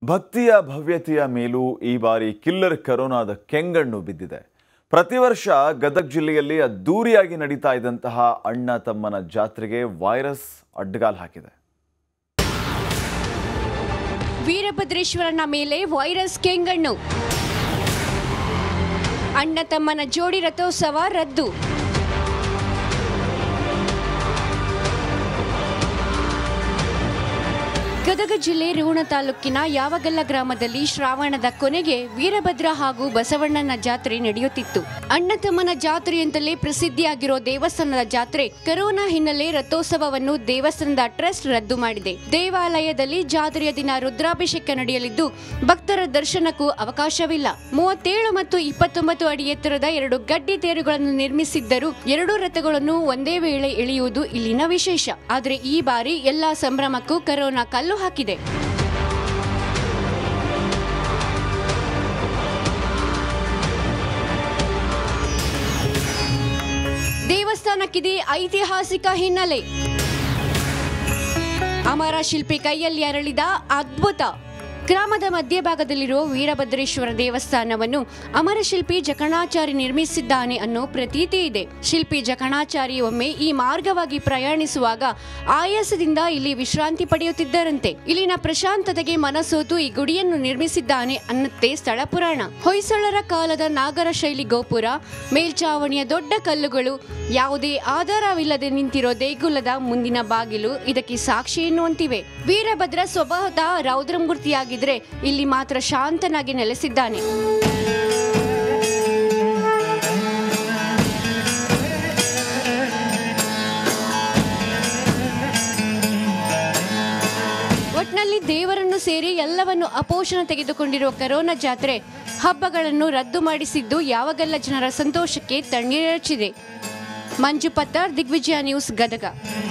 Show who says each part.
Speaker 1: ಭಕ್ತಿಯ ಭವ್ಯತೆಯ ಮೇಲೂ ಈ ಬಾರಿ ಕಿಲ್ಲರ್ ಕರೋನಾದ ಕೆಂಗಣ್ಣು ಬಿದ್ದಿದೆ ಪ್ರತಿ ವರ್ಷ ಗದಗ ಜಿಲ್ಲೆಯಲ್ಲಿ ಅದ್ದೂರಿಯಾಗಿ ನಡೀತಾ ಇದ್ದಂತಹ ಅಣ್ಣ ತಮ್ಮನ ಜಾತ್ರೆಗೆ ವೈರಸ್ ಅಡ್ಡಗಾಲ್ ಹಾಕಿದೆ
Speaker 2: ವೀರಭದ್ರೇಶ್ವರನ ಮೇಲೆ ವೈರಸ್ ಕೆಂಗಣ್ಣು ಅಣ್ಣ ತಮ್ಮನ ಜೋಡಿ ರಥೋತ್ಸವ ರದ್ದು ಗದಗ ಜಿಲ್ಲೆ ರೇವಣ ತಾಲೂಕಿನ ಯಾವಗಲ್ಲ ಗ್ರಾಮದಲ್ಲಿ ಶ್ರಾವಣದ ಕೊನೆಗೆ ವೀರಭದ್ರ ಹಾಗೂ ಬಸವಣ್ಣನ ಜಾತ್ರೆ ನಡೆಯುತ್ತಿತ್ತು ಅಣ್ಣ ತಮ್ಮನ ಜಾತ್ರೆ ಅಂತಲೇ ಪ್ರಸಿದ್ಧಿಯಾಗಿರೋ ದೇವಸ್ಥಾನದ ಜಾತ್ರೆ ಕರೋನಾ ಹಿನ್ನೆಲೆ ರಥೋತ್ಸವವನ್ನು ದೇವಸ್ಥಾನದ ಟ್ರಸ್ಟ್ ರದ್ದು ಮಾಡಿದೆ ದೇವಾಲಯದಲ್ಲಿ ಜಾತ್ರೆಯ ದಿನ ರುದ್ರಾಭಿಷೇಕ ನಡೆಯಲಿದ್ದು ಭಕ್ತರ ದರ್ಶನಕ್ಕೂ ಅವಕಾಶವಿಲ್ಲ ಮೂವತ್ತೇಳು ಮತ್ತು ಇಪ್ಪತ್ತೊಂಬತ್ತು ಅಡಿ ಎತ್ತರದ ಎರಡು ಗಡ್ಡಿ ತೇರುಗಳನ್ನು ನಿರ್ಮಿಸಿದ್ದರೂ ಎರಡೂ ರಥಗಳನ್ನು ಒಂದೇ ವೇಳೆ ಎಳೆಯುವುದು ಇಲ್ಲಿನ ವಿಶೇಷ ಆದರೆ ಈ ಬಾರಿ ಎಲ್ಲಾ ಸಂಭ್ರಮಕ್ಕೂ ಕರೋನಾ ಕಲ್ಲು ಹಾಕಿದೆ ದೇವಸ್ಥಾನಕ್ಕಿದೆ ಐತಿಹಾಸಿಕ ಹಿನ್ನೆಲೆ ಅಮರ ಶಿಲ್ಪಿ ಕೈಯಲ್ಲಿ ಅರಳಿದ ಅದ್ಭುತ ಗ್ರಾಮದ ಮಧ್ಯಭಾಗದಲ್ಲಿರುವ ವೀರಭದ್ರೇಶ್ವರ ದೇವಸ್ಥಾನವನ್ನು ಅಮರ ಶಿಲ್ಪಿ ಜಕಣಾಚಾರಿ ನಿರ್ಮಿಸಿದ್ದಾನೆ ಅನ್ನೋ ಪ್ರತೀತಿ ಇದೆ ಶಿಲ್ಪಿ ಜಕಣಾಚಾರಿ ಒಮ್ಮೆ ಈ ಮಾರ್ಗವಾಗಿ ಪ್ರಯಾಣಿಸುವಾಗ ಆಯಾಸದಿಂದ ಇಲ್ಲಿ ವಿಶ್ರಾಂತಿ ಪಡೆಯುತ್ತಿದ್ದರಂತೆ ಇಲ್ಲಿನ ಪ್ರಶಾಂತತೆಗೆ ಮನಸೋತು ಈ ಗುಡಿಯನ್ನು ನಿರ್ಮಿಸಿದ್ದಾನೆ ಅನ್ನತ್ತೆ ಸ್ಥಳ ಪುರಾಣ ಹೊಯ್ಸಳರ ಕಾಲದ ನಾಗರ ಶೈಲಿ ಗೋಪುರ ಮೇಲ್ಚಾವಣಿಯ ದೊಡ್ಡ ಕಲ್ಲುಗಳು ಯಾವುದೇ ಆಧಾರವಿಲ್ಲದೆ ನಿಂತಿರೋ ದೇಗುಲದ ಮುಂದಿನ ಬಾಗಿಲು ಇದಕ್ಕೆ ಸಾಕ್ಷಿ ಎನ್ನುವಂತಿವೆ ವೀರಭದ್ರ ಸ್ವಭಾವತಃ ರೌದ್ರಮೂರ್ತಿಯಾಗಿದ್ರೆ ಇಲ್ಲಿ ಮಾತ್ರ ಶಾಂತನಾಗಿ ನೆಲೆಸಿದ್ದಾನೆ ಒಟ್ನಲ್ಲಿ ದೇವರನ್ನು ಸೇರಿ ಎಲ್ಲವನ್ನು ಅಪೋಷಣ ತೆಗೆದುಕೊಂಡಿರುವ ಕರೋನಾ ಜಾತ್ರೆ ಹಬ್ಬಗಳನ್ನು ರದ್ದು ಮಾಡಿಸಿದ್ದು ಯಾವಾಗೆಲ್ಲ ಜನರ ಸಂತೋಷಕ್ಕೆ ತಣ್ಣೀರಚಿದೆ ಮಂಜು ಪತ್ತಾರ್ ದಿಗ್ವಿಜಯ ನ್ಯೂಸ್ ಗದಗ